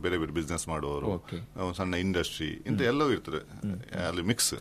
ಬೇರೆ ಬೇರೆ ಬಿಸ್ನೆಸ್ ಮಾಡುವವರು Okay. ಆ, ಸಣ್ಣ ಇಂಡಸ್ಟ್ರಿ ಇಂತ ಎಲ್ಲವೂ ಇರ್ತದೆ ಅಲ್ಲಿ ಮಿಕ್ಸ್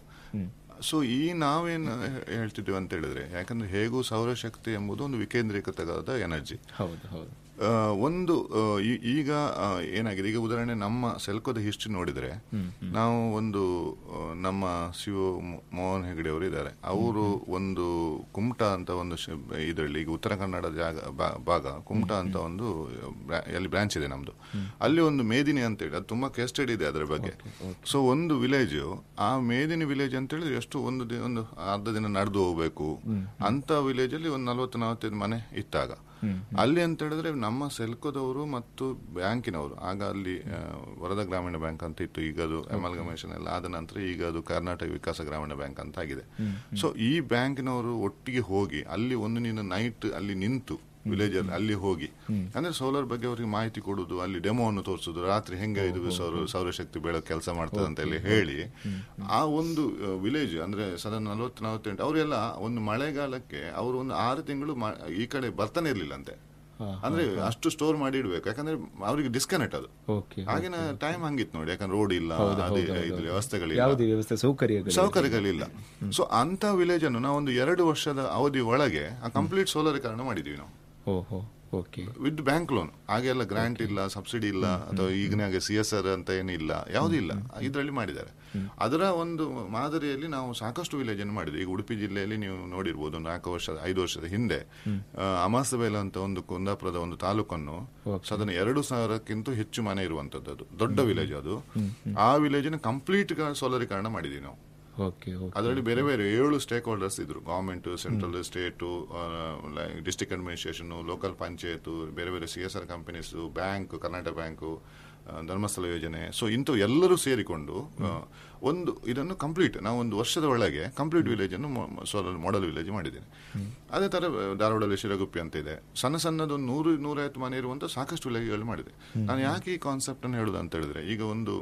ಸೊ ಈ ನಾವೇನು ಹೇಳ್ತಿದ್ವಿ ಅಂತ ಹೇಳಿದ್ರೆ ಯಾಕಂದ್ರೆ ಹೇಗೂ ಸೌರಶಕ್ತಿ ಎಂಬುದು ಒಂದು ವಿಕೇಂದ್ರೀಕೃತವಾದ ಎನರ್ಜಿ ಹೌದು ಹೌದು ಆ, ಒಂದು ಆ, ಈ- ಈಗ ಆ, ಏನಾಗಿದೆ ಈಗ ಉದಾಹರಣೆ ನಮ್ಮ ಸೆಲ್ಕೋದ ಹಿಸ್ಟ್ರಿ ನೋಡಿದ್ರೆ ನಾವು ಒಂದು ಆ, ನಮ್ಮ ಶಿವ ಮೋಹನ್ ಹೆಗಡೆ ಅವರು ಇದ್ದಾರೆ ಅವರು ಒಂದು ಕುಮಟಾ ಅಂತ ಒಂದು ಇದರಲ್ಲಿ ಈಗ ಉತ್ತರ ಕನ್ನಡ ಜಾಗ ಬಾ- ಭಾಗ ಕುಮಟಾ ಅಂತ ಒಂದು ಬ್ರಾ- ಅಲ್ಲಿ ಬ್ರಾಂಚ್ ಇದೆ ನಮ್ದು ಅಲ್ಲಿ ಒಂದು ಮೇದಿನಿ ಅಂತ ಹೇಳಿ ಅದು ತುಂಬಾ ಕೇಸ್ಟೆಡ್ ಇದೆ ಅದರ ಬಗ್ಗೆ ಸೊ ಒಂದು ವಿಲೇಜ್ ಆ ಮೇದಿನಿ ವಿಲೇಜ್ ಅಂತ ಹೇಳಿದ್ರೆ ಎಷ್ಟು ಒಂದು ದಿ- ಒಂದು ಅರ್ಧ ದಿನ ನಡೆದು ಹೋಗ್ಬೇಕು ಅಂತ ವಿಲೇಜ್ ಅಲ್ಲಿ ಒಂದು ನಲ್ವತ್ತು ನಲವತ್ತೈದು ಮನೆ ಇತ್ತಾಗ ಅಲ್ಲಿ ಅಂತ ಹೇಳಿದ್ರೆ ನಮ್ಮ ಸೆಲ್ಕೋದವರು ಮತ್ತು ಬ್ಯಾಂಕಿನವರು ಆಗ ಅಲ್ಲಿ ಆ, ವರದಾ ಗ್ರಾಮೀಣ ಬ್ಯಾಂಕ್ ಅಂತ ಇತ್ತು ಈಗ ಅದು ಅಮಲ್ಗಮೇಷನ್ ಎಲ್ಲ ಆದ ನಂತರ ಈಗ ಅದು ಕರ್ನಾಟಕ ವಿಕಾಸ ಗ್ರಾಮೀಣ ಬ್ಯಾಂಕ್ ಅಂತ ಆಗಿದೆ ಸೊ ಈ ಬ್ಯಾಂಕಿನವರು ಒಟ್ಟಿಗೆ ಹೋಗಿ ಅಲ್ಲಿ ಒಂದು ನೀನು ನೈಟ್ ಅಲ್ಲಿ ನಿಂತು ವಿಲೇಜ್ ಅಲ್ಲಿ ಅಲ್ಲಿ ಹೋಗಿ ಅಂದ್ರೆ ಸೋಲಾರ್ ಬಗ್ಗೆ ಅವರಿಗೆ ಮಾಹಿತಿ ಕೊಡುದು ಅಲ್ಲಿ ಡೆಮೋವನ್ನು ತೋರಿಸುದು ರಾತ್ರಿ ಹೆಂಗೆ ಇದು ಸೌರ ಸೌರಶಕ್ತಿ ಬೆಳಕು ಕೆಲಸ ಮಾಡ್ತದೆ ಅಂತ ಹೇಳಿ ಹೇಳಿ ಆ ಒಂದು ವಿಲೇಜ್ ಅಂದ್ರೆ ಸಾಧಾರಣ ನಲವತ್ತು ನಲವತ್ತೆಂಟು ಅವರೆಲ್ಲ ಒಂದು ಮಳೆಗಾಲಕ್ಕೆ ಅವರು ಒಂದು ಆರು ತಿಂಗಳು ಮ- ಈ ಕಡೆ ಬರ್ತಾನೆ ಇರ್ಲಿಲ್ಲ ಅಂತೆ ಅಂದ್ರೆ ಅಷ್ಟು ಸ್ಟೋರ್ ಮಾಡಿ ಇಡ್ಬೇಕು ಯಾಕಂದ್ರೆ ಅವರಿಗೆ ಡಿಸ್ಕನೆಕ್ಟ್ ಅದು ಓಕೆ ಆಗಿನ ಟೈಮ್ ಹಂಗಿತ್ತು ನೋಡಿ ಯಾಕಂದ್ರೆ ರೋಡ್ ಇಲ್ಲ ಅದೇ ಇದು ವ್ಯವಸ್ಥೆಗಳಿಲ್ಲ ಯಾವುದೇ ವ್ಯವಸ್ಥೆ ಸೌಕರ್ಯಗಳು ಸೌಕರ್ಯಗಳಿಲ್ಲ ಸೊ ಅಂತ ವಿಲೇಜ್ ಅನ್ನು ನಾವು ಒಂದು ಎರಡು ವರ್ಷದ ಅವಧಿ ಒಳಗೆ ಆ ಕಂಪ್ಲೀಟ್ ಸೋಲರೀಕರಣ ಮಾಡಿದೀವಿ ನಾವು ಓಹೋ ಓಕೆ ವಿತ್ ಬ್ಯಾಂಕ್ ಲೋನ್ ಹಾಗೆಲ್ಲ ಗ್ರಾಂಟ್ ಇಲ್ಲ ಸಬ್ಸಿಡಿ ಇಲ್ಲ ಅಥವಾ ಈಗಿನ ಹಾಗೆ ಸಿ ಎಸ್ ಆರ್ ಅಂತ ಏನಿಲ್ಲ ಯಾವುದೂ ಇಲ್ಲ ಇದರಲ್ಲಿ ಮಾಡಿದ್ದಾರೆ ಅದರ ಒಂದು ಮಾದರಿಯಲ್ಲಿ ನಾವು ಸಾಕಷ್ಟು ವಿಲೇಜ್ ಅನ್ನು ಮಾಡಿದ್ವಿ ಈಗ ಉಡುಪಿ ಜಿಲ್ಲೆಯಲ್ಲಿ ನೀವು ನೋಡಿರ್ಬೋದು ನಾಲ್ಕು ವರ್ಷದ ಐದು ವರ್ಷದ ಹಿಂದೆ ಆ, ಅಮಾಸಬೇಲ ಅಂತ ಒಂದು ಕುಂದಾಪುರದ ಒಂದು ತಾಲೂಕನ್ನು ಸಾಧಾರಣ ಎರಡು ಸಾವಿರಕ್ಕಿಂತ ಹೆಚ್ಚು ಮನೆ ಇರುವಂತದ್ದು ಅದು ದೊಡ್ಡ ವಿಲೇಜ್ ಅದು ಆ ವಿಲೇಜಿನ ಕಂಪ್ಲೀಟ್ ಸೋಲರೀಕರಣ ಮಾಡಿದೀವಿ ನಾವು ಓಕೆ ಓಕೆ ಅದರಲ್ಲಿ ಬೇರೆ ಬೇರೆ ಏಳು ಸ್ಟೇಕ್ ಹೋಲ್ಡರ್ಸ್ ಇದ್ರು government central state district administration local panchayat ಬೇರೆ ಬೇರೆ C S R companies bank Karnataka bank ಆ, ಧರ್ಮಸ್ಥಳ ಯೋಜನೆ ಸೊ ಇಂಥವು ಎಲ್ಲರೂ ಸೇರಿಕೊಂಡು ಆ, ಒಂದು ಇದನ್ನು ಕಂಪ್ಲೀಟ್ ನಾವು ಒಂದು ವರ್ಷದ ಒಳಗೆ ಕಂಪ್ಲೀಟ್ ವಿಲೇಜ್ ಅನ್ನು ಸೋಲರ್ ಮಾಡೆಲ್ ವಿಲೇಜ್ ಮಾಡಿದ್ದೇನೆ ಅದೇ ತರ ಆ, ಧಾರವಾಡದಲ್ಲಿ ಶಿರಗುಪ್ಪಿ ಅಂತ ಇದೆ ಸಣ್ಣ ಸಣ್ಣದು ಒಂದು ನೂರು ನೂರೈವತ್ತು ಮನೆ ಇರುವಂತ ಸಾಕಷ್ಟು ವಿಲೇಜ್ಗಳು ಮಾಡಿದೆ ನಾನು ಯಾಕೆ ಈ ಕಾನ್ಸೆಪ್ಟ್ ಅನ್ನು ಹೇಳುದು ಅಂತ ಹೇಳಿದ್ರೆ ಈಗ ಒಂದು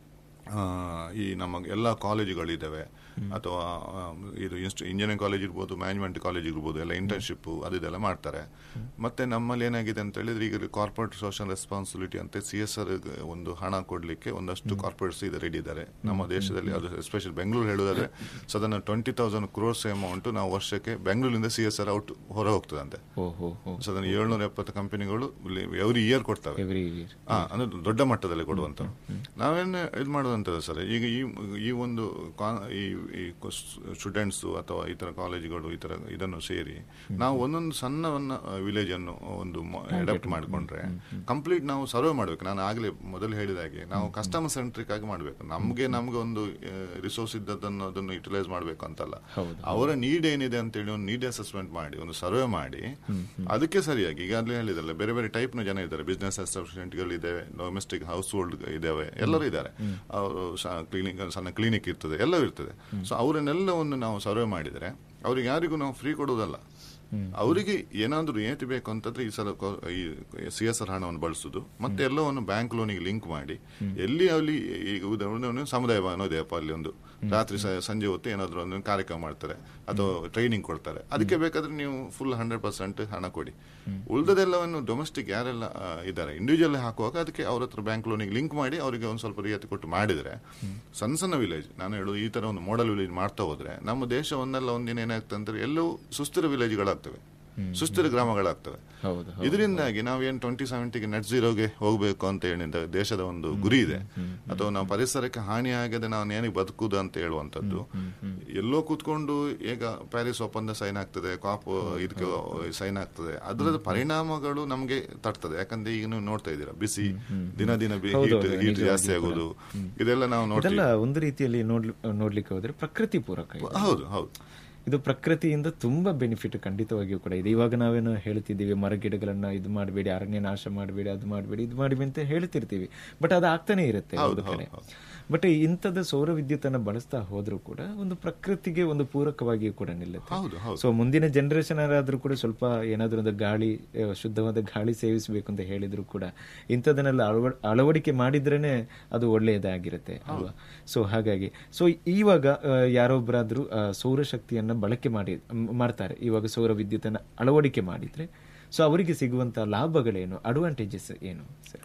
ಆ, ಈ ನಮ್ಮ ಎಲ್ಲ ಕಾಲೇಜುಗಳಿದ್ದಾವೆ ಅಥವಾ ಆ, ಇದು ಇನ್ಸ್ಟ್ ಇಂಜಿನಿಯರಿಂಗ್ ಕಾಲೇಜ್ ಇರ್ಬೋದು ಮ್ಯಾನೇಜ್ಮೆಂಟ್ ಕಾಲೇಜ್ ಇರ್ಬೋದು ಎಲ್ಲ ಇಂಟರ್ನ್ಶಿಪ್ ಅದು ಇದೆಲ್ಲ ಮಾಡ್ತಾರೆ ಮತ್ತೆ ನಮ್ಮಲ್ಲಿ ಏನಾಗಿದೆ ಅಂತ ಹೇಳಿದ್ರೆ ಈಗ ಕಾರ್ಪೊರೇಟ್ ಸೋಷಿಯಲ್ ರೆಸ್ಪಾನ್ಸಿಬಿಲಿಟಿ ಅಂತ ಸಿ ಎಸ್ ಆರ್ ಒಂದು ಹಣ ಕೊಡ್ಲಿಕ್ಕೆ ಒಂದಷ್ಟು ಕಾರ್ಪೊರೇಟ್ಸ್ ಇದೆ ರೆಡಿ ಇದ್ದಾರೆ ನಮ್ಮ ದೇಶದಲ್ಲಿ ಅದು ಎಸ್ಪೆಷಲ್ ಬೆಂಗಳೂರು ಹೇಳುವುದಾದ್ರೆ ಸಾಧಾರಣ ಟ್ವೆಂಟಿ ತೌಸಂಡ್ ಕ್ರೋರ್ಸ್ ಅಮೌಂಟ್ ನಾವು ವರ್ಷಕ್ಕೆ ಬೆಂಗಳೂರಿಂದ ಸಿ ಎಸ್ ಆರ್ ಔಟ್ ಹೊರ ಹೋಗ್ತದಂತೆ ಓಹೋ ಹೋ ಸಾಧಾರಣ ಏಳ್ನೂರ ಎಪ್ಪತ್ತು ಕಂಪನಿಗಳು ಎವ್ರಿ ಇಯರ್ ಕೊಡ್ತವೆ ಎವ್ರಿ ಇಯರ್ ಹಾ ಅಂದ್ರೆ ದೊಡ್ಡ ಮಟ್ಟದಲ್ಲಿ ಕೊಡುವಂತ ನಾವೇನು ಇದು ಮಾಡೋದಂತದ ಸರ್ ಈಗ ಈ ಈ ಒಂದು ಕಾ- ಈ ಸ್ಟೂಡೆಂಟ್ಸ್ ಅಥವಾ ಈ ತರ ಕಾಲೇಜುಗಳು ಈ ತರ ಇದನ್ನು ಸೇರಿ ನಾವು ಒಂದೊಂದು ಸಣ್ಣವನ್ನ ವಿಲೇಜ್ ಅನ್ನು ಒಂದು ಅಡಾಪ್ಟ್ ಮಾಡ್ಕೊಂಡ್ರೆ ಕಂಪ್ಲೀಟ್ ನಾವು ಸರ್ವೆ ಮಾಡ್ಬೇಕು ನಾನು ಆಗ್ಲೇ ಮೊದಲು ಹೇಳಿದ ಹಾಗೆ ನಾವು ಕಸ್ಟಮರ್ ಸೆಂಟ್ರಿಕ್ ಆಗಿ ಮಾಡ್ಬೇಕು ನಮ್ಗೆ ನಮ್ಗೆ ಒಂದು ರಿಸೋರ್ಸ್ ಇದ್ದದನ್ನು ಅದನ್ನು ಯುಟಿಲೈಸ್ ಮಾಡ್ಬೇಕು ಅಂತಲ್ಲ ಹೌದು. ಅವರ ನೀಡ್ ಏನಿದೆ ಅಂತೇಳಿ ಒಂದು ನೀಡ್ ಅಸೆಸ್ಮೆಂಟ್ ಮಾಡಿ ಒಂದು ಸರ್ವೆ ಮಾಡಿ ಅದಕ್ಕೆ ಸರಿಯಾಗಿ ಈಗಾಗಲೇ ಹೇಳಿದಲ್ಲ ಬೇರೆ ಬೇರೆ ಟೈಪ್ ನ ಜನ ಇದ್ದಾರೆ ಬಿಸ್ನೆಸ್ ಗಳು ಇದಾವೆ ಡೊಮೆಸ್ಟಿಕ್ ಹೌಸ್ ಹೋಲ್ಡ್ ಇದಾವೆ ಎಲ್ಲರೂ ಇದ್ದಾರೆ ಅವರು ಕ್ಲಿನಿಕ್ ಸಣ್ಣ ಕ್ಲಿನಿಕ್ ಇರ್ತದೆ ಎಲ್ಲವೂ ಇರ್ತದೆ ಸೊ ಅವರನ್ನೆಲ್ಲವನ್ನು ನಾವು ಸರ್ವೆ ಮಾಡಿದರೆ ಅವ್ರಿಗೆ ಯಾರಿಗೂ ನಾವು ಫ್ರೀ ಕೊಡುವುದಲ್ಲ ಅವರಿಗೆ ಏನಾದರೂ ಏತಿ ಬೇಕು ಅಂತಂದ್ರೆ ಈ ಸಲ ಕೊ- ಈ ಸಿ ಎಸ್ ಆರ್ ಹಣವನ್ನು ಬಳಸುದು ಮತ್ತೆ ಎಲ್ಲವನ್ನು ಬ್ಯಾಂಕ್ ಲೋನಿಗೆ ಲಿಂಕ್ ಮಾಡಿ ಎಲ್ಲಿ ಅಲ್ಲಿ ಈಗ ಉದಾಹರಣೆ ಸಮುದಾಯ ಭವನ ಇದೆಯಪ್ಪ ಅಲ್ಲಿ ಒಂದು ರಾತ್ರಿ ಸ- ಸಂಜೆ ಹೊತ್ತು ಏನಾದರೂ ಒಂದು ಕಾರ್ಯಕ್ರಮ ಮಾಡ್ತಾರೆ ಅಥವಾ ಟ್ರೈನಿಂಗ್ ಕೊಡ್ತಾರೆ ಅದಕ್ಕೆ ಬೇಕಾದ್ರೆ ನೀವು ಫುಲ್ ಹಂಡ್ರೆಡ್ ಪರ್ಸೆಂಟ್ ಹಣ ಕೊಡಿ ಉಳಿದದೆಲ್ಲವನ್ನು ಡೊಮೆಸ್ಟಿಕ್ ಯಾರೆಲ್ಲ ಆ, ಇದ್ದಾರೆ ಇಂಡಿವಿಜುವಲ್ ಹಾಕುವಾಗ ಅದಕ್ಕೆ ಅವ್ರ ಹತ್ರ ಬ್ಯಾಂಕ್ ಲೋನಿಗೆ ಲಿಂಕ್ ಮಾಡಿ ಅವರಿಗೆ ಒಂದು ಸ್ವಲ್ಪ ರಿಯಾಯಿತಿ ಕೊಟ್ಟು ಮಾಡಿದ್ರೆ ಸಣ್ಣ ಸಣ್ಣ ವಿಲೇಜ್ ನಾನು ಹೇಳೋದು ಈ ತರ ಒಂದು ಮಾಡೆಲ್ ವಿಲೇಜ್ ಮಾಡ್ತಾ ಹೋದ್ರೆ ನಮ್ಮ ದೇಶ ಒಂದಲ್ಲ ಒಂದಿನ ಏನಾಗ್ತದೆ ಅಂದ್ರೆ ಎಲ್ಲವೂ ಸುಸ್ಥಿರ ವಿಲೇಜ್ಗಳಾಗ್ತವೆ ಸುಸ್ಥಿರ ಗ್ರಾಮಗಳಾಗ್ತವೆ ಹೌದು ಇದರಿಂದಾಗಿ ನಾವು ಏನ್ ಟ್ವೆಂಟಿ ಸೆವೆಂಟಿಗೆ ನೆಟ್ ಜೀರೋಗೆ ಹೋಗಬೇಕು ಅಂತ ಹೇಳಿದ ದೇಶದ ಒಂದು ಗುರಿ ಇದೆ ಅಥವಾ ನಾವು ಪರಿಸರಕ್ಕೆ ಹಾನಿ ಆಗದೆ ನಾವು ಏನಕ್ಕೆ ಬದುಕುದು ಅಂತ ಹೇಳುವಂತದ್ದು ಎಲ್ಲೋ ಕೂತ್ಕೊಂಡು ಈಗ ಪ್ಯಾರಿಸ್ ಒಪ್ಪಂದ ಸೈನ್ ಆಗ್ತದೆ ಕಾಪ್ ಇದಕ್ಕೆ ಸೈನ್ ಆಗ್ತದೆ ಅದರದ ಪರಿಣಾಮಗಳು ನಮಗೆ ತಟ್ತದೆ ಯಾಕಂದ್ರೆ ಈಗ ನೀವು ನೋಡ್ತಾ ಇದ್ದೀರಾ ಬಿಸಿ ದಿನ ದಿನ ಹೀಟ್ ಹೀಟ್ ಜಾಸ್ತಿ ಆಗೋದು ಇದೆಲ್ಲ ನಾವು ನೋಡ್ತೀವಿ ಇದೆಲ್ಲ ಒಂದು ರೀತಿಯಲ್ಲಿ ನೋಡ್ಲಿ ನೋಡ್ಲಿಕ್ಕೆ ಹೋದ್ರೆ ಪ್ರಕೃತಿ ಪೂರಕ ಇದು. ಹೌದು ಹೌದು ಇದು ಪ್ರಕೃತಿಯಿಂದ ತುಂಬಾ ಬೆನಿಫಿಟ್ ಖಂಡಿತವಾಗಿಯೂ ಕೂಡ ಇದೆ ಇವಾಗ ನಾವೇನು ಹೇಳ್ತಿದ್ದೀವಿ ಮರ ಗಿಡಗಳನ್ನ ಇದು ಮಾಡಬೇಡಿ ಅರಣ್ಯ ನಾಶ ಮಾಡಬೇಡಿ ಅದು ಮಾಡಬೇಡಿ ಇದು ಮಾಡಿ ಅಂತ ಹೇಳ್ತಿರ್ತೀವಿ ಬಟ್ ಅದು ಆಗ್ತಾನೆ ಇರುತ್ತೆ ಒಂದು ಕಡೆ ಬಟ್ ಇಂಥದ್ದು ಸೌರ ವಿದ್ಯುತ್ತನ್ನ ಬಳಸ್ತಾ ಹೋದ್ರೂ ಕೂಡ ಒಂದು ಪ್ರಕೃತಿಗೆ ಒಂದು ಪೂರಕವಾಗಿಯೂ ಕೂಡ ನಿಲ್ಲುತ್ತೆ ಹೌದು ಹೌದು ಸೊ ಮುಂದಿನ ಜನರೇಷನ್ ಆದ್ರೂ ಕೂಡ ಸ್ವಲ್ಪ ಏನಾದ್ರೂ ಒಂದು ಗಾಳಿ ಆ, ಶುದ್ಧವಾದ ಗಾಳಿ ಸೇವಿಸಬೇಕು ಅಂತ ಹೇಳಿದ್ರು ಕೂಡ ಇಂಥದನ್ನೆಲ್ಲ ಅಳವ ಅಳವಡಿಕೆ ಮಾಡಿದ್ರೇನೆ ಅದು ಒಳ್ಳೆಯದಾಗಿರುತ್ತೆ ಅಲ್ವಾ ಸೊ ಹಾಗಾಗಿ ಸೊ ಇವಾಗ ಆ, ಯಾರೊಬ್ಬರಾದ್ರೂ ಆ, ಸೌರಶಕ್ತಿಯನ್ನ ಬಳಕೆ ಮಾಡಿ ಮ್- ಮಾಡ್ತಾರೆ ಇವಾಗ ಸೌರ ವಿದ್ಯುತ್ತನ್ನ ಅಳವಡಿಕೆ ಮಾಡಿದ್ರೆ ಸೊ ಅವರಿಗೆ ಸಿಗುವಂತ ಲಾಭಗಳೇನು ಅಡ್ವಾಂಟೇಜಸ್ ಏನು ಸರ್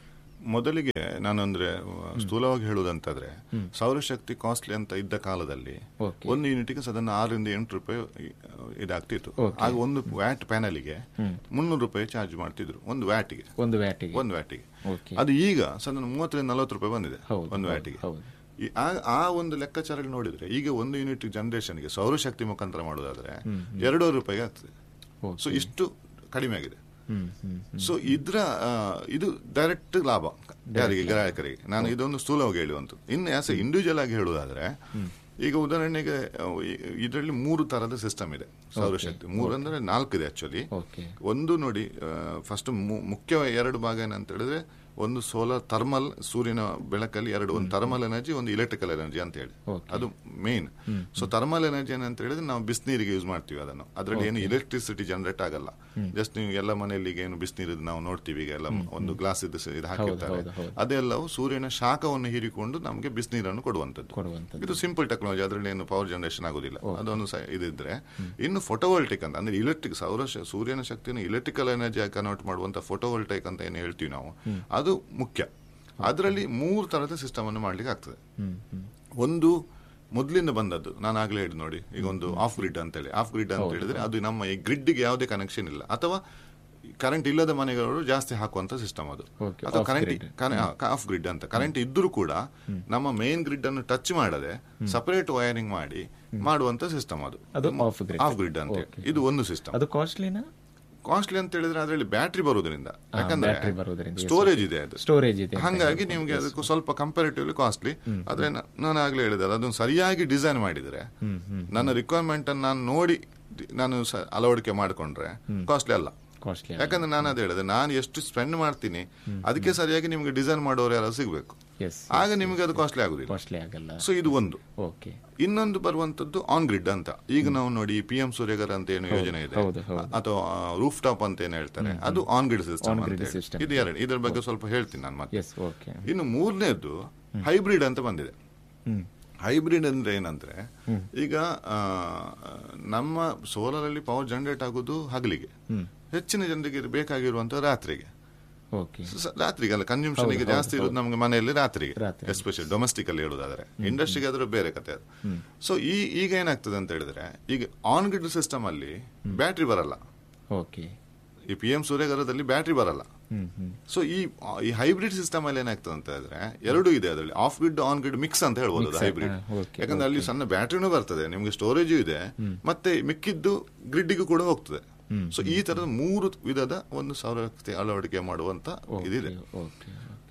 ಮೊದಲಿಗೆ ನಾನಂದ್ರೆ ಅಹ್, ಸ್ಥೂಲವಾಗಿ ಹೇಳುವುದಂತಾದ್ರೆ ಸೌರಶಕ್ತಿ ಕಾಸ್ಟ್ಲಿ ಅಂತ ಇದ್ದ ಕಾಲದಲ್ಲಿ Okay. ಒಂದು ಯೂನಿಟ್ಗೆ ಸಾಧಾರಣ ಆರರಿಂದ ಎಂಟು ರೂಪಾಯಿ ಅಹ್, ಇದಾಗ್ತಿತ್ತು ಆಗ ಒಂದು ವ್ಯಾಟ್ ಪ್ಯಾನಲ್ಗೆ ಮುನ್ನೂರು ರೂಪಾಯಿ ಚಾರ್ಜ್ ಮಾಡ್ತಿದ್ರು ಒಂದು ವ್ಯಾಟಿಗೆ ಒಂದು ವ್ಯಾಟಿಗೆ ಒಂದು ವ್ಯಾಟಿಗೆ ಓಕೆ ಅದು ಈಗ ಸಾಧಾರಣ ಮೂವತ್ತರಿಂದ ನಲವತ್ತು ರೂಪಾಯಿ ಬಂದಿದೆ ಹೌದು, ಒಂದು ಹೌದು, ವ್ಯಾಟಿಗೆ ಹೌದು. ಈ ಆ- ಆ ಒಂದು ಲೆಕ್ಕಾಚಾರ ನೋಡಿದ್ರೆ ಈಗ ಒಂದು ಯೂನಿಟ್ ಜನರೇಷನ್ಗೆ ಸೌರಶಕ್ತಿ ಮುಖಾಂತರ ಮಾಡೋದಾದ್ರೆ ಎರಡೂವರೆ ರೂಪಾಯಿಗೆ ಆಗ್ತದೆ ಓಕೆ. ಸೊ ಇಷ್ಟು ಕಡಿಮೆ ಆಗಿದೆ ಹ್ಮ್ ಹ್ಮ್ ಸೊ ಇದ್ರ ಆ, ಇದು ಡೈರೆಕ್ಟ್ ಲಾಭ ಯಾರಿಗೆ ಗ್ರಾಹಕರಿಗೆ ನಾನು ಇದೊಂದು ಸ್ಥೂಲವಾಗಿ ಹೇಳುವಂಥದ್ದು ಇನ್ನು ಆಸ್ ಎ ಇಂಡಿವಿಜುವಲ್ ಆಗಿ ಹೇಳುವುದಾದ್ರೆ ಈಗ ಉದಾಹರಣೆಗೆ ಇದರಲ್ಲಿ ಮೂರು ತರದ ಸಿಸ್ಟಮ್ ಇದೆ ಸೌರಶಕ್ತಿ ಮೂರು ಅಂದ್ರೆ ನಾಲ್ಕು ಇದೆ ಆಕ್ಚುಲಿ ಓಕೆ ಒಂದು ನೋಡಿ ಫಸ್ಟ್ ಮುಖ್ಯ ಎರಡು ಭಾಗ ಏನಂತ ಹೇಳಿದ್ರೆ ಒಂದು ಸೋಲಾರ್ ಥರ್ಮಲ್ ಸೂರ್ಯನ ಬೆಳಕಲ್ಲಿ ಎರಡು ಒಂದು ಥರ್ಮಲ್ ಎನರ್ಜಿ ಒಂದು ಇಲೆಕ್ಟ್ರಿಕಲ್ ಎನರ್ಜಿ ಅಂತ ಹೇಳಿ Okay. ಅದು ಮೇನ್ ಸೊ ಥರ್ಮಲ್ ಎನರ್ಜಿ ಏನಂತ ಹೇಳಿದ್ರೆ ನಾವು ಬಿಸಿನೀರಿಗೆ ಯೂಸ್ ಮಾಡ್ತೀವಿ ಅದನ್ನು ಅದರಲ್ಲಿ ಏನು ಇಲೆಕ್ಟ್ರಿಸಿಟಿ ಜನರೇಟ್ ಆಗಲ್ಲ ಜಸ್ಟ್ ನೀವು ಎಲ್ಲ ಮನೆಯಲ್ಲಿ ಈಗ ಏನು ಬಿಸಿನೀರು ನಾವು ನೋಡ್ತೀವಿ ಈಗ ಎಲ್ಲ ಒಂದು ಗ್ಲಾಸ್ ಇದು ಸ- ಇದು ಹಾಕಿರ್ತಾರೆ ಹೌದು, ಹೌದು. ಅದೆಲ್ಲವೂ ಸೂರ್ಯನ ಶಾಖವನ್ನು ಹೀರಿಕೊಂಡು ನಮಗೆ ಬಿಸಿನೀರನ್ನು ಕೊಡುವಂಥದ್ದು ಕೊಡುವಂಥದ್ದು ಇದು ಸಿಂಪಲ್ ಟೆಕ್ನಾಲಜಿ ಅದರಲ್ಲಿ ಏನು ಪವರ್ ಜನರೇಷನ್ ಆಗೋದಿಲ್ಲ ಅದೊಂದು ಸ- ಇದಿದ್ರೆ ಇನ್ನು ಫೋಟೋವೋಲ್ಟಿಕ್ ಅಂತ ಅಂದ್ರೆ ಇಲೆಕ್ಟ್ರಿಕ್ ಸೌರ ಶ- ಸೂರ್ಯನ ಶಕ್ತಿಯನ್ನು ಇಲೆಕ್ಟ್ರಿಕಲ್ ಎನರ್ಜಿ ಕನ್ವರ್ಟ್ ಮಾಡುವಂತ ಫೋಟೋವೋಲ್ಟೈಕ್ ಅಂತ ಏನು ಹೇಳ್ತೀವಿ ನಾವು ಅದು ಮುಖ್ಯ ಅದರಲ್ಲಿ ಮೂರು ತರದ ಸಿಸ್ಟಮ್ ಅನ್ನು ಮಾಡ್ಲಿಕ್ಕೆ ಆಗ್ತದೆ ಹ್ಮ್ ಹ್ಮ್ ಒಂದು ಮೊದಲಿಂದ ಬಂದದ್ದು ನಾನು ಆಗ್ಲೇ ಹೇಳಿ ನೋಡಿ ಈಗ ಒಂದು ಆಫ್ ಗ್ರಿಡ್ ಅಂತ ಹೇಳಿ ಆಫ್ ಗ್ರಿಡ್ ಅಂತ ಹೇಳಿದ್ರೆ ಅದು ನಮ್ಮ ಈ ಗ್ರಿಡ್ಗೆ ಯಾವುದೇ ಕನೆಕ್ಷನ್ ಇಲ್ಲ ಅಥವಾ ಕರೆಂಟ್ ಇಲ್ಲದ ಮನೆಗಳು ಜಾಸ್ತಿ ಹಾಕುವಂತ ಸಿಸ್ಟಮ್ ಅದು Okay, ಅಥವಾ off current grid. Off grid ಅಂತ ಕರೆಂಟ್ ಇದ್ರೂ ಕೂಡ ನಮ್ಮ ಮೇನ್ ಗ್ರಿಡ್ ಅನ್ನು ಟಚ್ ಮಾಡದೆ ಸಪರೇಟ್ ವೈರಿಂಗ್ ಮಾಡಿ ಮಾಡುವಂತ ಸಿಸ್ಟಮ್ ಅದು ಅದು off grid. ಆಫ್ ಗ್ರಿಡ್ ಅಂತ ಹೇಳಿ ಇದು ಒಂದು ಸಿಸ್ಟಮ್ ಅದು ಕಾಸ್ಟ್ಲಿನಾ ಕಾಸ್ಟ್ಲಿ ಅಂತ ಹೇಳಿದ್ರೆ ಅದರಲ್ಲಿ ಬ್ಯಾಟ್ರಿ ಬರುವುದರಿಂದ ಯಾಕಂದ್ರೆ battery ಬರುವುದರಿಂದ, yes, ಸ್ಟೋರೇಜ್ ಇದೆ ಅದು ಸ್ಟೋರೇಜ್ ಇದೆ ಅಂತ ಹಂಗಾಗಿ ನಿಮ್ಗೆ ಅದಕ್ಕೂ ಸ್ವಲ್ಪ ಕಂಪ್ಯಾರಿಟಿವ್ಲಿ ಕಾಸ್ಟ್ಲಿ ಆದ್ರೆ ನ- ನಾನು ಆಗ್ಲೇ ಹೇಳಿದೆ ಅದನ್ನು ಸರಿಯಾಗಿ ಡಿಸೈನ್ ಮಾಡಿದ್ರೆ ನನ್ನ ರಿಕ್ವೈರ್ಮೆಂಟ್ ಅನ್ನು ನಾನು ನೋಡಿ ಡಿ- ನಾನು ಸ- ಅಳವಡಿಕೆ ಮಾಡ್ಕೊಂಡ್ರೆ ಕಾಸ್ಟ್ಲಿ ಅಲ್ಲ ಕಾಸ್ಟ್ಲಿ ಯಾಕಂದ್ರೆ ನಾನು ಅದು ಹೇಳಿದೆ ನಾನು ಎಷ್ಟು ಸ್ಪೆಂಡ್ ಮಾಡ್ತೀನಿ ಅದಕ್ಕೆ ಸರಿಯಾಗಿ ನಿಮ್ಗೆ ಡಿಸೈನ್ ಮಾಡೋರು ಯಾರು ಸಿಗ್ಬೇಕು ಎಸ್ ಆಗ ನಿಮ್ಗೆ ಅದು ಕಾಸ್ಟ್ಲಿ ಆಗುದಿಲ್ಲ ಕಾಸ್ಟ್ಲಿ ಆಗಲ್ಲ ಸೊ ಇದು ಒಂದು ಓಕೆ ಇನ್ನೊಂದು ಬರುವಂತದ್ದು ಆನ್ ಗ್ರಿಡ್ ಅಂತ ಈಗ ನಾವು ನೋಡಿ ಪಿ ಎಂ ಸೂರ್ಯಗರ್ ಅಂತ ಏನು ಯೋಜನೆ ಇದೆ ಹೌದು, ಹೌದು. ಅಥವಾ ರೂಫ್ ಟಾಪ್ ಅಂತ ಏನು ಹೇಳ್ತಾರೆ ಅದು ಆನ್ ಗ್ರಿಡ್ ಸಿಸ್ಟಮ್ On-grid ಅಂತ ಹೇಳಿ. system. ಇದು ಎರಡು ಇದ್ರ ಬಗ್ಗೆ ಸ್ವಲ್ಪ ಹೇಳ್ತೀನಿ ನಾನು ಮತ್ತೆ ಎಸ್ ಓಕೆ ಇನ್ನು ಮೂರನೇದು ಹೈಬ್ರಿಡ್ ಅಂತ ಬಂದಿದೆ ಹ್ಮ್ ಹೈಬ್ರಿಡ್ ಅಂದ್ರೆ ಏನಂದ್ರೆ ಈಗ ಆ, ನಮ್ಮ ಸೋಲಾರ್ ಅಲ್ಲಿ ಪವರ್ ಜನರೇಟ್ ಆಗೋದು ಹಗಲಿಗೆ ಹೆಚ್ಚಿನ ಜನರಿಗೆ ಬೇಕಾಗಿರುವಂತ ರಾತ್ರಿಗೆ ಓಕೆ ಸ- ರಾತ್ರಿಗೆ ಅಲ್ಲ ಕನ್ಸ್ಯೂಮ್ಷನ್ ಈಗ ಜಾಸ್ತಿ ಇರೋದು ನಮಗೆ ಮನೆಯಲ್ಲಿ ರಾತ್ರಿಗೆ ರಾತ್ರಿ. ಎಸ್ಪೆಷಲಿ ಡೊಮೆಸ್ಟಿಕ್ ಅಲ್ಲಿ ಹೇಳೋದಾದ್ರೆ ಇಂಡಸ್ಟ್ರಿಗೆ ಆದ್ರೆ ಬೇರೆ ಕತೆ ಅದು ಸೊ ಈ ಈಗ ಏನಾಗ್ತದೆ ಅಂತ ಹೇಳಿದ್ರೆ ಈಗ ಆನ್ ಗ್ರಿಡ್ ಸಿಸ್ಟಮ್ ಅಲ್ಲಿ ಬ್ಯಾಟ್ರಿ ಬರಲ್ಲ ಓಕೆ ಈ ಪಿ ಎಂ ಸೂರ್ಯಗರದಲ್ಲಿ ಬ್ಯಾಟ್ರಿ ಬರಲ್ಲ ಹ್ಮ್ ಹ್ಮ್ ಸೊ ಈ ಈ ಹೈಬ್ರಿಡ್ ಸಿಸ್ಟಮ್ ಅಲ್ಲಿ ಏನಾಗ್ತದೆ ಅಂತ ಹೇಳಿದ್ರೆ ಎರಡು ಇದೆ ಅದರಲ್ಲಿ off grid on grid mix ಅಂತ ಹೇಳ್ಬೋದು ಹೈಬ್ರಿಡ್ ಹಾ, okay, ಯಾಕಂದ್ರೆ ಅಲ್ಲಿ ಸಣ್ಣ ಬ್ಯಾಟ್ರಿನೂ ಬರ್ತದೆ ನಿಮ್ಗೆ ಸ್ಟೋರೇಜು ಇದೆ ಮತ್ತೆ ಮಿಕ್ಕಿದ್ದು ಗ್ರಿಡ್ಗೂ ಕೂಡ ಹೋಗ್ತದೆ ಸೊ ಈ ತರದ ಮೂರು ವಿಧದ ಒಂದು ಸೌರಶಕ್ತಿ ಅಳವಡಿಕೆ ಮಾಡುವಂತ ಇದಿದೆ ಓಕೆ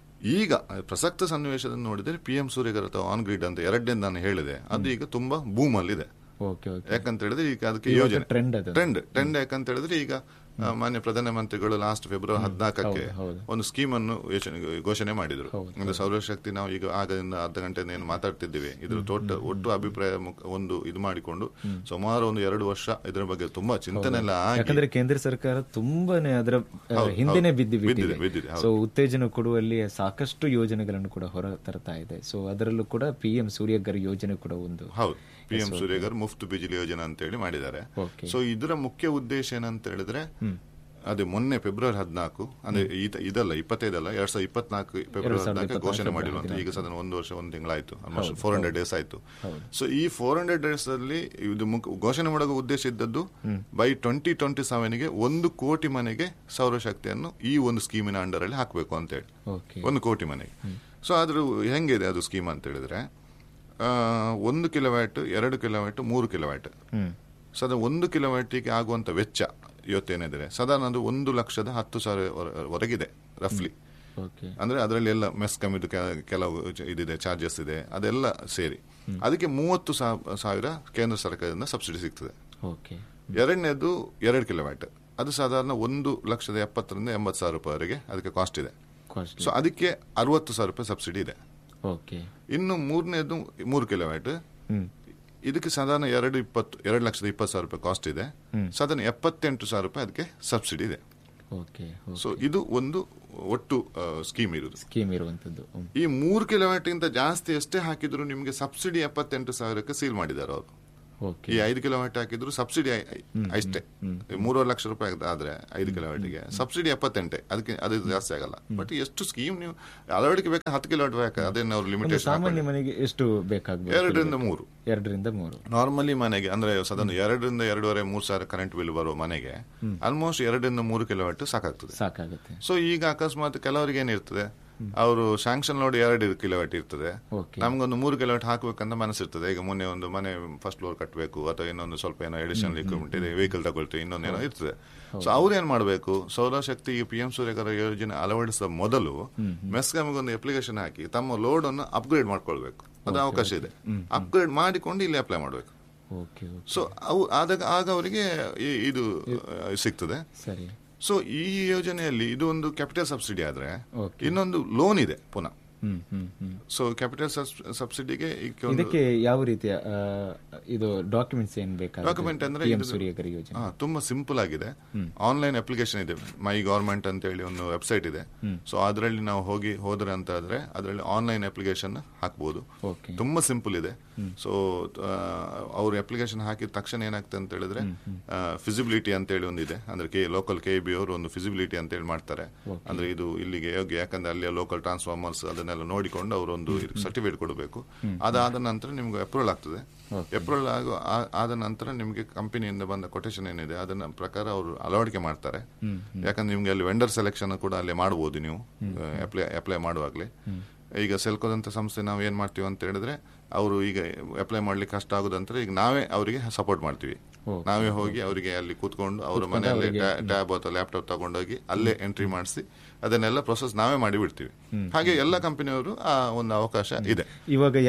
ಈಗ ಪ್ರಸಕ್ತ ಸನ್ನಿವೇಶದಲ್ಲಿ ನೋಡಿದ್ರೆ ಪಿ ಎಂ ಸೂರ್ಯಗರ್ ಅಥವಾ ಆನ್ ಗ್ರಿಡ್ ಅಂತ ಎರಡನೇ ನಾನು ಹೇಳಿದೆ ಅದು ಈಗ ತುಂಬಾ ಬೂಮ್ ಅಲ್ಲಿ ಇದೆ ಓಕೆ ಓಕೆ ಯಾಕಂತ ಹೇಳಿದ್ರೆ ಈಗ ಅದಕ್ಕೆ ಇವಾಗ ಯೋಜನೆ trend ಅದು. ಟ್ರೆಂಡ್ ಟ್ರೆಂಡ್ ಯಾಕಂತ ಹೇಳಿದ್ರೆ ಈಗ ಆ, ಮಾನ್ಯ ಪ್ರಧಾನಮಂತ್ರಿಗಳು ಲಾಸ್ಟ್ ಫೆಬ್ರವರಿ ಹದಿನಾಲ್ಕಕ್ಕೆ ಹೌದು, ಹೌದು. ಒಂದು ಸ್ಕೀಮ್ ಅನ್ನು ಯೋಚನೆ ಘೋಷಣೆ ಮಾಡಿದ್ರು ಅಂದ್ರೆ ಸೌರಶಕ್ತಿ ನಾವು ಈಗ ಆಗದಿಂದ ಅರ್ಧ ಗಂಟೆ ಏನು ಮಾತಾಡ್ತಿದ್ದೀವಿ ಇದ್ರ ತೋಟ ಒಟ್ಟು ಅಭಿಪ್ರಾಯ ಮುಖ- ಒಂದು ಇದು ಮಾಡಿಕೊಂಡು ಸುಮಾರು ಒಂದು ಎರಡು ವರ್ಷ ಇದರ ಬಗ್ಗೆ ತುಂಬಾ ಚಿಂತನೆ ಎಲ್ಲ ಆಗಿ ಯಾಕಂದ್ರೆ ಕೇಂದ್ರ ಸರ್ಕಾರ ತುಂಬಾನೇ ಅದರ ಆ, ಹೌದು, ಹಿಂದೆನೆ ಹೌದು. ಬಿದ್ದು ಬಿದ್ದಿದೆ, ಬಿದ್ದಿದೆ ಬಿದ್ದಿದೆ, ಹೌದು. ಸೊ ಉತ್ತೇಜನ ಕೊಡುವಲ್ಲಿ ಸಾಕಷ್ಟು ಯೋಜನೆಗಳನ್ನು ಕೂಡ ಹೊರ ತರ್ತಾ ಇದೆ ಸೊ ಅದರಲ್ಲೂ ಕೂಡ ಪಿ ಎಂ ಸೂರ್ಯಗರ್ ಯೋಜನೆ ಕೂಡ ಒಂದು ಹೌದು ಪಿ ಎಂ ಸೂರ್ಯಗರ್ ಮುಫ್ತ್ ಬಿಜಿಲಿ ಯೋಜನೆ ಅಂತ ಹೇಳಿ ಮಾಡಿದ್ದಾರೆ Okay. ಸೊ ಇದರ ಮುಖ್ಯ ಉದ್ದೇಶ ಏನಂತ ಹೇಳಿದ್ರೆ ಅದೇ ಮೊನ್ನೆ ಫೆಬ್ರವರಿ ಹದಿನಾಲ್ಕು ಅಂದ್ರೆ ಈತ- ಇದಲ್ಲ ಇಪ್ಪತ್ತೈದಲ್ಲ ಎರಡ್ ಸಾವಿರದ ಇಪ್ಪತ್ನಾಲ್ಕು ಫೆಬ್ರವರಿ ಹದಿನಾಲ್ಕು ಘೋಷಣೆ ಮಾಡಿರುವಂತ ಈಗ ಸದನ ಒಂದು ವರ್ಷ ಒಂದು ತಿಂಗಳಾಯ್ತು ಆಲ್ಮೋಸ್ಟ್ ಫೋರ್ ಹಂಡ್ರೆಡ್ ಡೇಸ್ ಆಯ್ತು ಸೊ ಈ ಫೋರ್ ಹಂಡ್ರೆಡ್ ಡೇಸ್ ಅಲ್ಲಿ ಇದು ಮುಖ್ಯ- ಘೋಷಣೆ ಮಾಡೋ ಉದ್ದೇಶ ಇದ್ದದ್ದು ಬೈ ಟ್ವೆಂಟಿ ಟ್ವೆಂಟಿ ಸೆವೆನ್ಗೆ ಒಂದು ಕೋಟಿ ಮನೆಗೆ ಸೌರಶಕ್ತಿಯನ್ನು ಈ ಒಂದು ಸ್ಕೀಮಿನ ಅಂಡರ್ ಅಲ್ಲಿ ಹಾಕಬೇಕು ಅಂತ ಹೇಳಿ ಓಕೆ ಒಂದು ಕೋಟಿ ಮನೆಗೆ ಸೊ ಅದ್ರ ಹೆಂಗಿದೆ ಅದು ಸ್ಕೀಮ್ ಅಂತ ಹೇಳಿದ್ರೆ ಆ, ಒಂದು ಕಿಲೋವ್ಯಾಟ್ ಎರಡು ಕಿಲೋವ್ಯಾಟ್ ಮೂರು ಕಿಲೋವ್ಯಾಟ್ ಹ್ಮ್ ಸದಾ ಒಂದು ಕಿಲೋವ್ಯಾಟಿಗೆ ಆಗುವಂತ ವೆಚ್ಚ ಇವತ್ತೇನಿದೆ ಸಾಧಾರಣ ಅದು ಒಂದು ಲಕ್ಷದ ಹತ್ತು ಸಾವಿರ ವರ- ವರೆಗಿದೆ ರಫ್ಲಿ ಓಕೆ ಅಂದ್ರೆ ಅದರಲ್ಲಿ ಎಲ್ಲ ಮೆಸ್ ಕಮ್ಮಿದು ಕೆ- ಕೆಲವು ಚ- ಇದಿದೆ ಚಾರ್ಜಸ್ ಇದೆ ಅದೆಲ್ಲ ಸೇರಿ ಅದಕ್ಕೆ ಮೂವತ್ತು ಸಾ- ಸಾವಿರ ಕೇಂದ್ರ ಸರ್ಕಾರದಿಂದ ಸಬ್ಸಿಡಿ ಸಿಗ್ತದೆ ಓಕೆ ಎರಡನೇದು ಎರಡು ಕಿಲೋವ್ಯಾಟ್ ಅದು ಸಾಧಾರಣ ಒಂದು ಲಕ್ಷದ ಎಪ್ಪತ್ತರಿಂದ ಎಂಬತ್ತು ಸಾವಿರ ರೂಪಾಯಿವರೆಗೆ ಅದಕ್ಕೆ ಕಾಸ್ಟ್ ಇದೆ ಕಾಸ್ಟ್ ಸೊ ಅದಕ್ಕೆ ಅರವತ್ತು ಸಾವಿರ ರೂಪಾಯಿ ಸಬ್ಸಿಡಿ ಇದೆ ಓಕೆ ಇನ್ನು ಮೂರನೇದು ಮೂರು ಕಿಲೋವ್ಯಾಟ್ ಹ್ಮ್ ಇದಕ್ಕೆ ಸಾಧಾರಣ ಎರಡು ಇಪ್ಪತ್ತು ಎರಡು ಲಕ್ಷದ ಇಪ್ಪತ್ತು ಸಾವಿರ ರೂಪಾಯಿ ಕಾಸ್ಟ್ ಇದೆ ಸಾಧಾರಣ ಎಪ್ಪತ್ತೆಂಟು ಸಾವಿರ ರೂಪಾಯಿ ಅದಕ್ಕೆ ಸಬ್ಸಿಡಿ ಇದೆ ಓಕೆ ಸೊ ಇದು ಒಂದು ಒಟ್ಟು ಸ್ಕೀಮ್ ಇರುವುದು ಸ್ಕೀಮ್ ಇರುವಂತದ್ದು ಹ್ಮ್. ಈ ಮೂರು ಕಿಲೋವ್ಯಾಟ್ ಗಿಂತ ಜಾಸ್ತಿ ಎಷ್ಟೇ ಹಾಕಿದ್ರು ನಿಮಗೆ ಸಬ್ಸಿಡಿ ಎಪ್ಪತ್ತೆಂಟು ಸಾವಿರಕ್ಕೆ ಸೀಲ್ ಮಾಡಿದ್ದಾರೆ ಅವರು ಓಕೆ ಈ ಐದು ಕಿಲೋಮೀಟರ್ ಹಾಕಿದ್ರು ಸಬ್ಸಿಡಿ ಅಷ್ಟೇ ಮೂರುವರೆ ಲಕ್ಷ ರೂಪಾಯಿ ಆದ್ರೆ ಐದು ಕಿಲೋಮೀಟರ್ಗೆ ಸಬ್ಸಿಡಿ ಎಪ್ಪತ್ತೆಂಟೆ ಅದಕ್ಕೆ ಅದು ಜಾಸ್ತಿ ಆಗಲ್ಲ ಬಟ್ ಎಷ್ಟು ಸ್ಕೀಮ್ ನೀವು ಅಳವಡಿಕೆ ಬೇಕಾ ಹತ್ತು ಕಿಲೋಮೀಟರ್ ಬೇಕಾ ಅದೇನು ಅವ್ರು ಒಂದು ಲಿಮಿಟೇಷನ್ ಸಾಮಾನ್ಯ ಮನೆಗೆ ಎಷ್ಟು ಬೇಕಾಗಬಹುದು ಎರಡರಿಂದ ಮೂರು ಎರಡರಿಂದ ಮೂರು ನಾರ್ಮಲಿ ಮನೆಗೆ ಅಂದ್ರೆ ಸಾಧಾರಣ ಎರಡರಿಂದ ಎರಡೂವರೆ ಮೂರು ಸಾವಿರ ಕರೆಂಟ್ ಬಿಲ್ ಬರುವ ಮನೆಗೆ ಆಲ್ಮೋಸ್ಟ್ ಎರಡರಿಂದ ಮೂರು ಕಿಲೋಮೀಟರ್ ಸಾಕಾಗ್ತದೆ ಸಾಕಾಗುತ್ತೆ ಸೊ ಈಗ ಅಕಸ್ಮಾತ್ ಕೆಲವರಿಗೆ ಏನಿರ್ತದೆ ಅವರು ಸ್ಯಾಂಕ್ಷನ್ ಲೋಡ್ ಎರಡು ಕಿಲೋಮೀಟರ್ ಇರ್ತದೆ ಓಕೆ ನಮ್ಗೊಂದು ಮೂರು ಕಿಲೋಮೀಟರ್ ಹಾಕಬೇಕಂತ ಮನಸ್ಸಿರ್ತದೆ ಈಗ ಮೊನ್ನೆ ಒಂದು ಮನೆ ಫಸ್ಟ್ ಫ್ಲೋರ್ ಕಟ್ಟಬೇಕು ಅಥವಾ ಇನ್ನೊಂದು ಸ್ವಲ್ಪ ಏನೋ ಎಡಿಷನಲ್ ಇಕ್ವಿಪ್ಮೆಂಟ್ ಇದೆ ವೆಹಿಕಲ್ ತಗೊಳ್ತೀವಿ ಇನ್ನೊಂದೇನೋ ಇರ್ತದೆ ಸೊ ಅವ್ರು ಏನ್ ಮಾಡಬೇಕು ಸೌರಶಕ್ತಿ ಪಿ ಎಂ ಸೂರ್ಯಕರ ಯೋಜನೆ ಅಳವಡಿಸಿದ ಮೊದಲು ಮೆಸ್ಕಾಮ್ಗೆ ಒಂದು ಅಪ್ಲಿಕೇಶನ್ ಹಾಕಿ ತಮ್ಮ ಲೋಡ್ ಅನ್ನು ಅಪ್ಗ್ರೇಡ್ ಮಾಡ್ಕೊಳ್ಬೇಕು ಅದು ಅವಕಾಶ ಇದೆ ಅಪ್ಗ್ರೇಡ್ ಮಾಡಿಕೊಂಡು ಇಲ್ಲಿ ಅಪ್ಲೈ ಮಾಡಬೇಕು ಓಕೆ ಓಕೆ ಸೊ ಅವು ಆದಾಗ ಆಗ ಅವರಿಗೆ ಈ- ಇದು ಆ, ಸಿಗ್ತದೆ ಸರಿ ಸೊ ಈ ಯೋಜನೆಯಲ್ಲಿ ಇದು ಒಂದು ಕ್ಯಾಪಿಟಲ್ ಸಬ್ಸಿಡಿ ಆದ್ರೆ ಓಕೆ ಇನ್ನೊಂದು ಲೋನ್ ಇದೆ ಪುನಃ ಹ್ಮ್ ಹ್ಮ್ ಹ್ಮ್ ಸೊ ಕ್ಯಾಪಿಟಲ್ ಸಬ್ಸಿಡಿಗೆ ಈಗ ಒಂದು ಇದಕ್ಕೆ ಯಾವ ರೀತಿಯ ಆ, ಇದು ಡಾಕ್ಯುಮೆಂಟ್ಸ್ ಏನ್ ಬೇಕಾಗುತ್ತೆ ಡಾಕ್ಯುಮೆಂಟ್ ಅಂದ್ರೆ PM ಇದು- ಸೂರ್ಯಕರ್ ಯೋಜನೆ ಹಾ, ತುಂಬಾ ಸಿಂಪಲ್ ಆಗಿದೆ ಆನ್ಲೈನ್ ಅಪ್ಲಿಕೇಶನ್ ಇದೆ ಮೈ ಗವರ್ಮೆಂಟ್ ಅಂತ ಹೇಳಿ ಒಂದು ವೆಬ್ಸೈಟ್ ಇದೆ ಸೊ ಅದರಲ್ಲಿ ನಾವು ಹೋಗಿ ಹೋದ್ರೆ ಅಂತ ಆದ್ರೆ ಅದರಲ್ಲಿ ಆನ್ಲೈನ್ ಅಪ್ಲಿಕೇಶನ್ ಹಾಕ್ಬೋದು ಓಕೆ ತುಂಬಾ ಸಿಂಪಲ್ ಇದೆ ಸೊ ಅವ್ರ ಅಪ್ಲಿಕೇಶನ್ ಹಾಕಿದ ತಕ್ಷಣ ಏನಾಗ್ತದೆ ಅಂತ ಹೇಳಿದ್ರೆ ಫಿಸಿಬಿಲಿಟಿ ಅಂತ ಹೇಳಿ ಒಂದಿದೆ ಅಂದ್ರೆ ಕೆ ಲೋಕಲ್ ಕೆ ಬಿ ಅವರು ಒಂದು ಫಿಸಿಬಿಲಿಟಿ ಅಂತ ಹೇಳಿ ಮಾಡ್ತಾರೆ ಅಂದ್ರೆ ಇದು ಇಲ್ಲಿಗೆ ಯೋಗ್ಯ ಯಾಕಂದ್ರೆ ಅಲ್ಲಿ ಲೋಕಲ್ ಟ್ರಾನ್ಸ್ಫಾರ್ಮರ್ಸ್ ಅದನ್ನೆಲ್ಲ ನೋಡಿಕೊಂಡು ಅವರೊಂದು ಸರ್ಟಿಫಿಕೇಟ್ ಕೊಡಬೇಕು ಅದಾದ ನಂತರ ನಿಮ್ಗೆ ಅಪ್ರೂವಲ್ ಆಗ್ತದೆ ಅಪ್ರೂವಲ್ ಆಗೋ ಆ- ಆದ ನಂತರ ನಿಮಗೆ ಕಂಪನಿಯಿಂದ ಬಂದ ಕೊಟೇಶನ್ ಏನಿದೆ ಅದನ್ನ ಪ್ರಕಾರ ಅವರು ಅಳವಡಿಕೆ ಮಾಡ್ತಾರೆ ಯಾಕಂದ್ರೆ ನಿಮ್ಗೆ ಅಲ್ಲಿ ವೆಂಡರ್ ಸೆಲೆಕ್ಷನ್ ಕೂಡ ಅಲ್ಲಿ ಮಾಡಬಹುದು ನೀವು ಅಪ್ಲೈ ಅಪ್ಲೈ ಮಾಡುವಾಗಲೇ ಈಗ ಸೆಲ್ಕೋದಂತ ಸಂಸ್ಥೆ ನಾವು ಏನ್ ಮಾಡ್ತೀವಿ ಅಂತ ಹೇಳಿದ್ರೆ ಅವರು ಈಗ ಅಪ್ಲೈ ಮಾಡ್ಲಿಕ್ಕೆ ಕಷ್ಟ ಆಗುದಂದ್ರೆ ಈಗ ನಾವೇ ಅವರಿಗೆ ಸಪೋರ್ಟ್ ಮಾಡ್ತೀವಿ ಓಕೆ. ನಾವೇ ಹೋಗಿ ಅವರಿಗೆ ಅಲ್ಲಿ ಕೂತ್ಕೊಂಡು ಅವರ ಮನೆಯಲ್ಲಿ ಟ್ಯಾಬ್ ಅಥವಾ ಲ್ಯಾಪ್ಟಾಪ್ ತಗೊಂಡೋಗಿ ಅಲ್ಲೇ ಎಂಟ್ರಿ ಮಾಡಿಸಿ ಅದನ್ನೆಲ್ಲ ಪ್ರೊಸೆಸ್ ನಾವೇ ಮಾಡಿ ಬಿಡ್ತೀವಿ ಹಾಗೆ ಎಲ್ಲ ಕಂಪನಿಯವರು ಆ ಒಂದು ಅವಕಾಶ ಇದೆ ಇವಾಗ